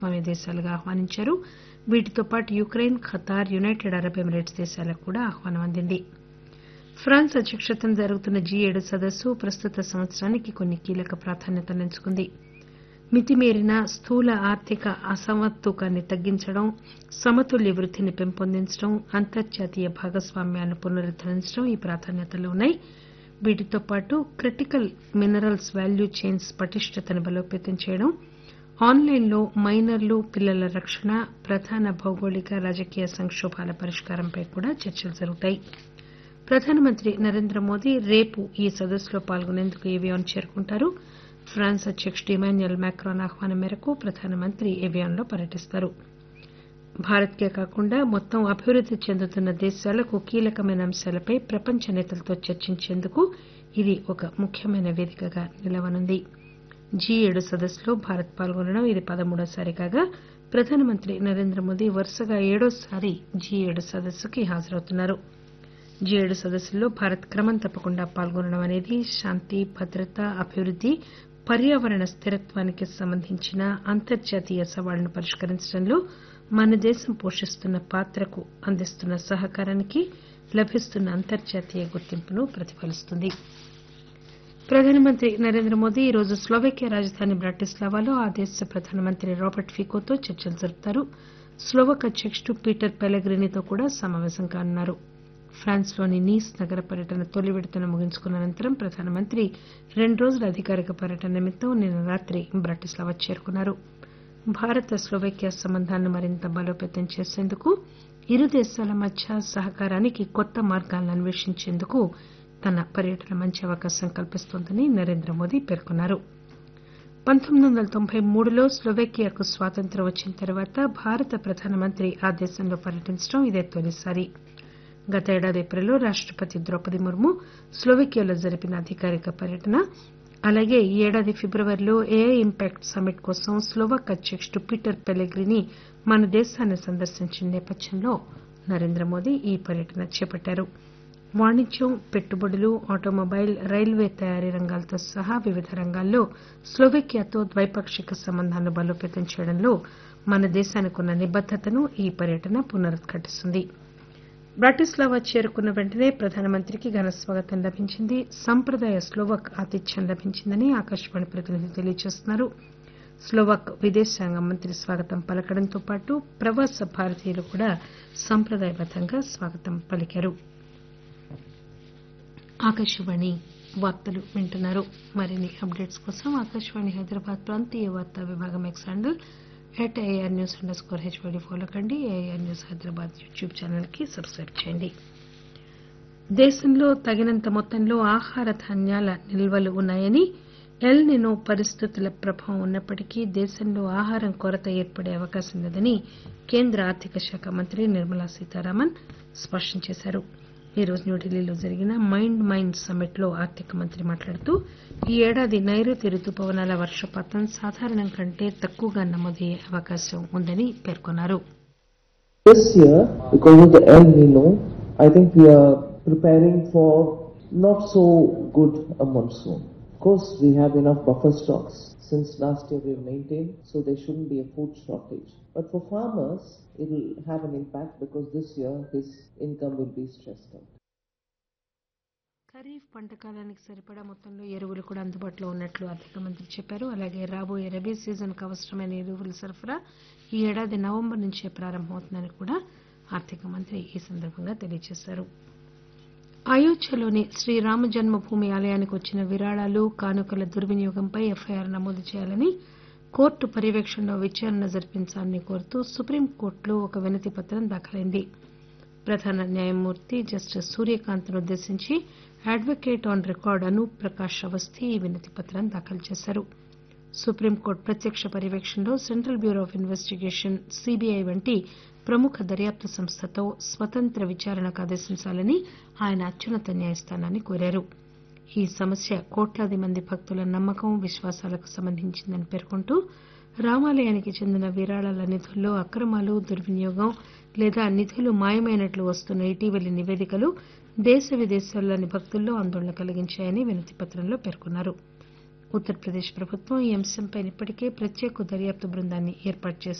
భాగస్వామ్య దేశాలుగా ఆహ్వానించారు వీటితో పాటు Ukraine Qatar United Arab Emirates దేశాలకు కూడా ఆహ్వానం అందింది ఫ్రాన్స్ అధ్యక్షతన జరుగుతున్న జీ ఏడు సదస్సు ప్రస్తుత సంవత్సరానికి కొన్ని కీలక ప్రాధాన్యతలను ఎంచుకుంది మితిమీరిన స్థూల ఆర్థిక అసమతుకాన్ని తగ్గించడం సమతుల్య వృద్దిని పెంపొందించడం అంతర్జాతీయ భాగస్వామ్యాన్ని పునరుద్దరించడం ఈ ప్రాధాన్యతల్లో ఉన్నాయి వీటితో పాటు క్రిటికల్ మినరల్స్ వాల్యూ చైన్స్ పటిష్టతను బలోపేతం చేయడం ఆన్లైన్లో మైనర్లు పిల్లల రక్షణ ప్రధాన భౌగోళిక రాజకీయ సంకోభాల పరిష్కారంపై కూడా చర్చలు జరుగుతాయి ప్రధానమంత్రి నరేంద్ర మోదీ రేపు ఈ సదస్సులో పాల్గొనేందుకు ఏవియాన్ చేరుకుంటారు ఫ్రాన్స్ అధ్యకుడు ఇమాన్యుయల్ మాక్రాన్ ఆహ్వానం మేరకు ప్రధానమంత్రి ఏవియాన్లో పర్యటిస్తారు భారత్ కే కాకుండా మొత్తం అభివృద్ది చెందుతున్న దేశాలకు కీలకమైన అంశాలపై ప్రపంచ నేతలతో చర్చించేందుకు ఇది ఒక ముఖ్యమైన వేదికగా నిలవనుంది జీ ఏడు సదస్సులో భారత్ పాల్గొనడం ఇది పదమూడోసారి కాగా ప్రధానమంత్రి నరేంద్ర మోదీ వరుసగా ఏడోసారి జీ ఏడు సదస్సుకి హాజరవుతున్నారు జీ ఏడు సదస్సుల్లో భారత్ క్రమం తప్పకుండా పాల్గొనడం అనేది శాంతి భద్రత అభివృద్ది పర్యావరణ స్థిరత్వానికి సంబంధించిన అంతర్జాతీయ సవాళ్లను పరిష్కరించడంలో మన దేశం పోషిస్తున్న పాత్రకు అందిస్తున్న సహకారానికి లభిస్తున్న అంతర్జాతీయ గుర్తింపును ప్రతిఫలిస్తుంది ప్రధానమంత్రి నరేంద్ర మోదీ ఈరోజు స్లోవేకియా రాజధాని బ్రాటిస్లావాలో ఆ దేశ ప్రధానమంత్రి రాబర్ట్ ఫికోతో చర్చలు జరుపుతారు స్లోవక్ అధ్యకుడు పీటర్ పెలగ్రినీతో కూడా సమావేశం కానున్నారు ఫ్రాన్స్ లోని నీస్ నగర పర్యటన తొలి విడతను ముగించుకున్న అనంతరం ప్రధానమంత్రి రెండు రోజుల అధికారిక పర్యటన నిమిత్తం నిన్న రాత్రి బ్రాటిస్లావా చేరుకున్నారు భారత స్లోవేకియా సంబంధాలను మరింత బలోపేతం చేసేందుకు ఇరు దేశాల మధ్య సహకారానికి కొత్త మార్గాలను అన్వేషించేందుకు తన పర్యటన మంచి అవకాశం కల్పిస్తోందని నరేంద్ర మోదీ పేర్కొన్నారు పంతొమ్మిది వందల తొంభై మూడులో స్లోవేకియాకు స్వాతంత్ర్యం వచ్చిన తర్వాత భారత ప్రధానమంత్రి ఆ దేశంలో పర్యటించడం ఇదే తొలిసారి గత ఏడాది ఏప్రిల్లో రాష్టపతి ద్రౌపది ముర్ము స్లోవేకియాలో జరిపిన అధికారిక పర్యటన అలాగే ఈ ఏడాది ఫిబ్రవరిలో ఏఐ ఇంపాక్ట్ సమ్మిట్ కోసం స్లోవాక్ అధ్యకుడు పీటర్ పెలెగ్రినీ మన దేశాన్ని సందర్శించిన నేపథ్యంలో నరేంద్ర మోదీ ఈ పర్యటన చేపట్టారు వాణిజ్యం పెట్టుబడులు ఆటోమొబైల్ రైల్వే తయారీ రంగాలతో సహా వివిధ రంగాల్లో స్లోవేకియాతో ద్వైపాక్షిక సంబంధాలను బలోపేతం చేయడంలో మన దేశానికి ఉన్న నిబద్దతను ఈ పర్యటన పునరుద్ఘాటిస్తుంది బ్రాటిస్లావా చేరుకున్న వెంటనే ప్రధానమంత్రికి ఘన స్వాగతం లభించింది సంప్రదాయ స్లోవాక్ ఆతిథ్యం లభించిందని ఆకాశవాణి ప్రతినిధి తెలియజేస్తున్నారు స్లోవాక్ విదేశాంగ మంత్రి స్వాగతం పలకడంతో పాటు ప్రవాస భారతీయులు కూడా సంప్రదాయబద్దంగా స్వాగతం పలికారు ఆకాశవాణి వార్తలు వింటున్నారు మరిన్ని అప్డేట్స్ కోసం ఆకాశవాణి హైదరాబాద్ ప్రాంతీయ వార్తా విభాగం X handle at AIR news under score HYD follow కండి AIR news Hyderabad YouTube channel కి సబ్స్క్రైబ్ చేయండి దేశంలో తగినంత మొత్తంలో ఆహార ధాన్యాల నిల్వలు ఉన్నాయని ఎల్ నినో పరిస్థితుల ప్రభావం ఉన్నప్పటికీ దేశంలో ఆహారం కొరత ఏర్పడే అవకాశం లేదని కేంద్ర ఆర్థిక శాఖ మంత్రి నిర్మలా సీతారామన్ స్పష్టం చేశారు ఈ రోజు న్యూఢిల్లీలో జరిగిన మైండ్ మైండ్ సమ్మిట్ లో ఆర్థిక మంత్రి మాట్లాడుతూ ఈ ఏడాది నైరుతి రుతుపవనాల వర్షపాతం సాధారణం కంటే తక్కువగా నమోదయ్యే అవకాశం ఉందని పేర్కొన్నారు This year, because of the El Nino, I think we are preparing for not so good a monsoon. Of course, we have enough buffer stocks. Since last year we have maintained, so there shouldn't be a food shortage. But for farmers, it will have an impact because this year his income will be stressed out. Kharif పంట కాలానికి సరిపడా మొత్తంలో ఎరువులు కూడా అందుబాటులో ఉన్నట్లు ఆర్థిక మంత్రి చెప్పారు అలాగే రాబోయే రబీ సీజన్ కు అవసరమైన ఎరువుల సరఫరా ఈ ఏడాది నవంబర్ నుంచే ప్రారంభమవుతుందని కూడా ఆర్థిక మంత్రి ఈ సందర్భంగా తెలియజేశారు అయోధ్యలోని శ్రీరామ జన్మభూమి ఆలయానికి వచ్చిన విరాళాలు కానుకల దుర్వినియోగంపై ఎఫ్ఐఆర్ నమోదు చేయాలని కోర్టు పర్యవేక్షణలో విచారణ జరిపించాలని కోరుతూ సుప్రీంకోర్టులో ఒక వినతి పత్రం దాఖలైంది ప్రధాన న్యాయమూర్తి జస్టిస్ సూర్యకాంత్ను ఉద్దేశించి advocate on record Anoop Prakash Awasthi ఈ వినతి పత్రం దాఖలు చేశారు సుప్రీంకోర్టు ప్రత్యక్ష పర్యవేక్షణలో Central Bureau of Investigation CBI వంటి ప్రముఖ దర్యాప్తు సంస్థతో స్వతంత్ర విచారణకు ఆదేశించాలని ఆయన అత్యున్నత న్యాయస్థానాన్ని కోరారు ఈ సమస్య కోట్లాది మంది భక్తుల నమ్మకం విశ్వాసాలకు సంబంధించిందని పేర్కొంటూ రామాలయానికి చెందిన విరాళాల నిధుల్లో అక్రమాలు దుర్వినియోగం లేదా నిధులు మాయమైనట్లు వస్తున్న ఇటీవలి నివేదికలు దేశ విదేశాల్లోని భక్తుల్లో ఆందోళన కలిగించాయని వినతి పత్రంలో పేర్కొన్నారు ఉత్తరప్రదేశ్ ప్రభుత్వం ఈ అంశంపై ఇప్పటికే ప్రత్యేక దర్యాప్తు బృందాన్ని ఏర్పాటు చేసింది